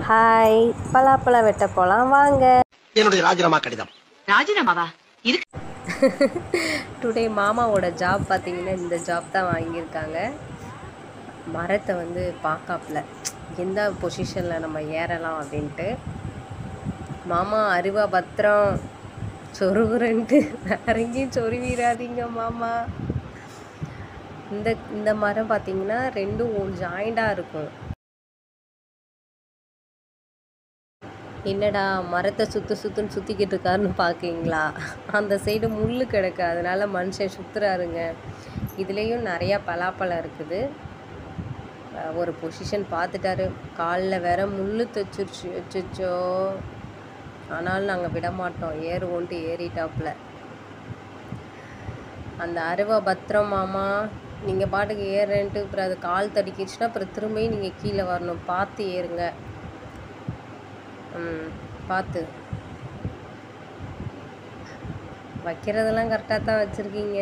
hi பலாப்பழம் வெட்ட போகலாம் வாங்க என்னுடைய ராஜினாமா கடிதம் ராஜினாமாவா இருக்கு டுடே மாமாவோட ஜாப் பார்த்தீங்கன்னா இந்த ஜாப் தான் வாங்கியிருக்காங்க மரத்தை வந்து பார்க்காப்புல எந்த பொசிஷனில் நம்ம ஏறலாம் அப்படின்ட்டு மாமா அருவா பத்திரம் சொருகுறன்ட்டு வேற எங்கேயும் சொருவிடாதீங்க மாமா இந்த இந்த மரம் பார்த்தீங்கன்னா ரெண்டும் ஜாயிண்டாக இருக்கும் என்னடா மரத்தை சுற்று சுற்றுன்னு சுற்றிக்கிட்டு இருக்காருன்னு பார்க்கீங்களா அந்த சைடு முள் கிடக்கு அதனால மனுஷன் சுற்றுறாருங்க இதுலேயும் நிறையா பலாப்பழம் இருக்குது அஹ் ஒரு பொசிஷன் பார்த்துட்டாரு காலில் வேற முள் தைச்சிருச்சு வச்சுச்சோ ஆனாலும் நாங்கள் விட மாட்டோம் ஏறுவோன்ட்டு ஏறிட்டாப்புல அந்த அருவா பத்திரம் மாமா நீங்கள் பாட்டுக்கு ஏறுறேன்ட்டு அப்புறம் அது கால் தடிக்கிடுச்சுன்னா அப்புறம் திரும்பியும் நீங்கள் கீழே வரணும் பார்த்து ஏறுங்க ம் பார்த்து வைக்கிறதெல்லாம் கரெக்டாக தான் வச்சுருக்கீங்க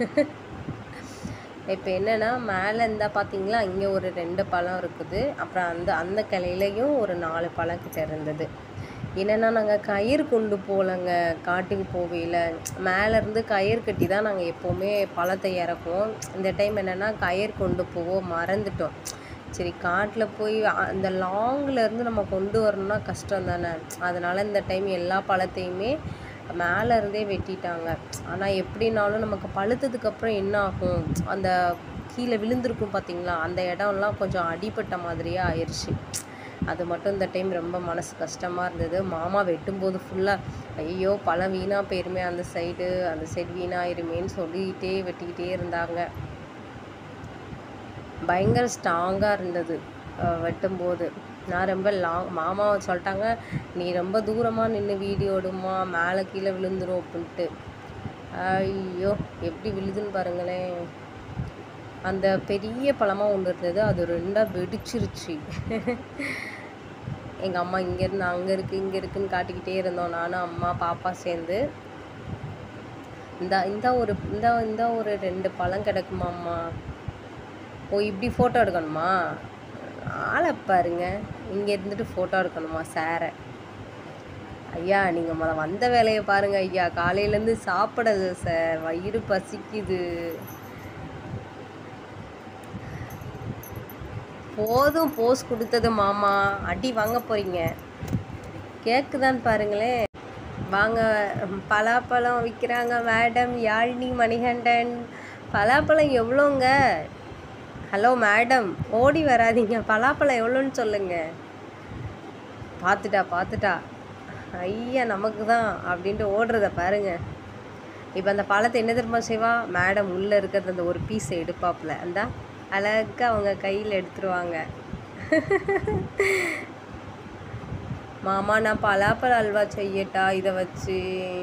இப்போ என்னென்னா மேலே இருந்தால் பார்த்தீங்களா இங்கே ஒரு ரெண்டு பழம் இருக்குது அப்புறம் அந்த அந்த கிளையிலையும் ஒரு நாலு பழம் கிட்ட இருந்தது என்னென்னா நாங்கள் கயிறு கொண்டு போகலங்க காட்டுக்கு போகையில் மேலேருந்து கயிறு கட்டி தான் நாங்கள் எப்போவுமே பழத்தை இறக்குவோம் இந்த டைம் என்னென்னா கயிறு கொண்டு போவோம் மறந்துட்டோம் சரி காட்டில் போய் அ- அந்த லாங்கில் இருந்து நம்ம கொண்டு வரணும்னா கஷ்டம் தானே அதனால் இந்த டைம் எல்லா பழத்தையுமே மேலே இருந்தே வெட்டிட்டாங்க ஆனால் எப்படினாலும் நமக்கு பழுத்ததுக்கப்புறம் என்ன ஆகும் அந்த கீழே விழுந்திருக்கும் பார்த்தீங்களா அந்த இடம்லாம் கொஞ்சம் அடிபட்ட மாதிரியே ஆயிடுச்சு அது மட்டும் இந்த டைம் ரொம்ப மனசு கஷ்டமாக இருந்தது மாமா வெட்டும்போது ஃபுல்லாக ஐயோ பழம் வீணாக போயிருமே அந்த சைடு அந்த சைடு வீணாயிருமேன்னு சொல்லிக்கிட்டே வெட்டிக்கிட்டே இருந்தாங்க பயங்கர ஸ்ட்ராங்காக இருந்தது அஹ் வெட்டும்போது நான் ரொம்ப லாங் மாமா சொல்லிட்டாங்க நீ ரொம்ப தூரமாக நின்று வீடியோ எடுமா மேலே கீழே விழுந்துரும் அப்படின்ட்டு ஐயோ எப்படி விழுதுன்னு பாருங்களேன் அந்த பெரிய பழமாக ஒன்று இருந்தது அது ரெண்டாக வெடிச்சிருச்சு எங்கள் அம்மா இங்கேருந்து அங்கே இருக்குது இங்கே இருக்குன்னு காட்டிக்கிட்டே இருந்தோம் நானும் அம்மா பாப்பா சேர்ந்து இந்த இந்த ஒரு இந்த இந்த ஒரு ரெண்டு பழம் கிடைக்குமாம்மா ஓ இப்படி ஃபோட்டோ எடுக்கணுமா ஆளை பாருங்க இங்கே இருந்துட்டு ஃபோட்டோ எடுக்கணுமா சாரை ஐயா நீங்கள் முத வந்த வேலையை பாருங்க ஐயா காலையிலேருந்து சாப்பிடது சார் வயிறு பசிக்குது போதும் போஸ் கொடுத்தது மாமா அடி வாங்க போறீங்க கேக்குதான்னு பாருங்களேன் வாங்க பலாப்பழம் விற்கிறாங்க மேடம் யாழினி மணிகண்டன் பலாப்பழம் எவ்வளோங்க ஹலோ மேடம் ஓடி வராதீங்க பலாப்பழம் எவ்வளோன்னு சொல்லுங்க பார்த்துட்டா பார்த்துட்டா ஐயா நமக்கு தான் அப்படின்ட்டு ஓடுறத பாருங்க இப்போ அந்த பழத்தை என்ன தெரியுமா செய்வா மேடம் உள்ளே இருக்கிறது அந்த ஒரு பீஸை எடுப்பாப்புல அந்த அழகா அவங்க கையில் எடுத்துருவாங்க மாமா நான் பலாப்பழ அல்வா செய்யட்டா இதை வச்சு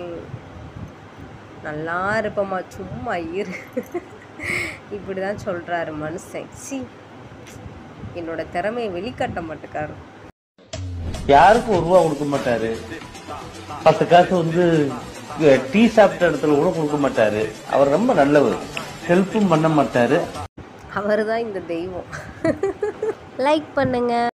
நல்லா இருப்பம்மா சும்மா இரு இப்படி தான் சொல்கிறாரு மனுஷன் சி என்னோட திறமையை வெளிக்காட்ட மாட்டேக்காரு யாருக்கும் ஒரு ரூபா கொடுக்க மாட்டாரு பத்து காசு வந்து டீ சாப்பிட்ட இடத்துல கூட கொடுக்க மாட்டாரு அவர் ரொம்ப நல்லவர் ஹெல்ப்பும் பண்ண மாட்டாரு அவர் தான் இந்த தெய்வம் லைக் பண்ணுங்க